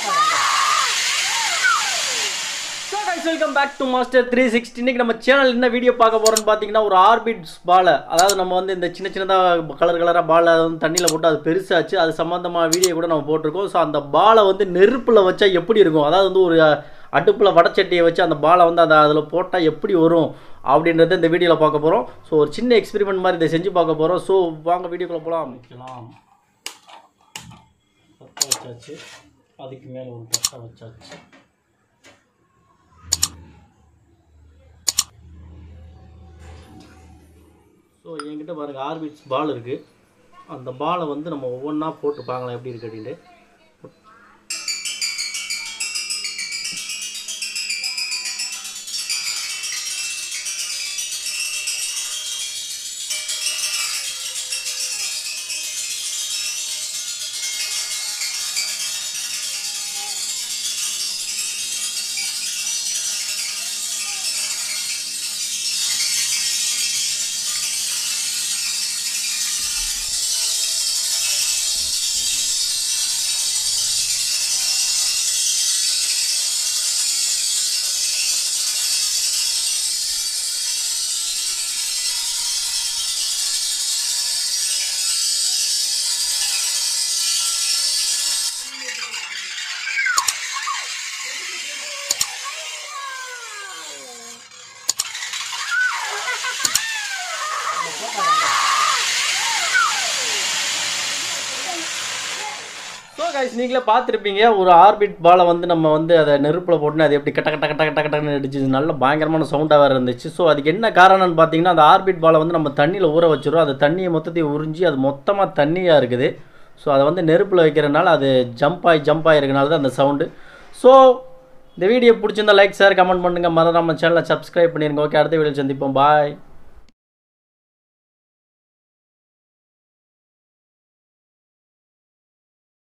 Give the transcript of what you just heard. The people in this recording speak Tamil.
welcome back to master three sixty இன்னைக்கு நம்ம சேனல் என்ன வீடியோ பார்க்க போறோம்னு பார்த்தீங்கன்னா ஒரு ஆர்பிட்ஸ் பாலை அதாவது நம்ம வந்து இந்த சின்ன சின்னதாக கலர் கலராக பால் அதை வந்து தண்ணியில் போட்டு அது பெருசாச்சு அது சம்மந்தமான வீடியோ கூட நம்ம போட்டிருக்கோம் ஸோ அந்த பாலை வந்து நெருப்பில் வச்சா எப்படி இருக்கும் அதாவது வந்து ஒரு அடுப்பில் வடச்சட்டியை வச்சு அந்த பாலை வந்து அந்த அதில் போட்டால் எப்படி வரும் அப்படின்றத இந்த வீடியோவில் பார்க்க போகிறோம் ஸோ ஒரு சின்ன எக்ஸ்பெரிமெண்ட் மாதிரி இதை செஞ்சு பார்க்க போகிறோம் ஸோ வாங்க வீடியோக்குள்ளே போகலாம் வைக்கலாம் பற்ற வச்சாச்சு அதுக்கு மேலே ஒரு பற்ற வச்சாச்சு ஸோ என்கிட்ட பாருங்க ஆர்பிட்ஸ் பால் இருக்குது அந்த பாலை வந்து நம்ம ஒவ்வொன்றா போட்டு பார்க்கலாம் எப்படி இருக்கு அப்படின்ட்டு ஸோ கைஸ் நீங்களே பார்த்துருப்பீங்க ஒரு ஆர்பிட் பாலை வந்து நம்ம வந்து அதை நெருப்பில் போட்டு அது எப்படி கட்ட கட்ட கட்ட கட்ட கட்டன்னு அடிச்சு நல்ல பயங்கரமான சவுண்டாக வேறு இருந்துச்சு ஸோ அதுக்கு என்ன காரணம்னு பார்த்தீங்கன்னா அந்த ஆர்பிட் பாலை வந்து நம்ம தண்ணியில் ஊற வச்சிரும் அந்த தண்ணியை மொத்தத்தையும் உறிஞ்சி அது மொத்தமாக தண்ணியாக இருக்குது ஸோ அதை வந்து நெருப்பில் வைக்கிறனால அது ஜம்ப் ஆகி ஜம்ப் ஆகிருக்கனால தான் அந்த சவுண்டு ஸோ இந்த வீடியோ பிடிச்சிருந்தா லைக் ஷேர் கமெண்ட் பண்ணுங்கள் மறக்காம சேனலை சப்ஸ்கிரைப் பண்ணிருங்க ஓகே அடுத்த வீடியோ சந்திப்போம் பாய்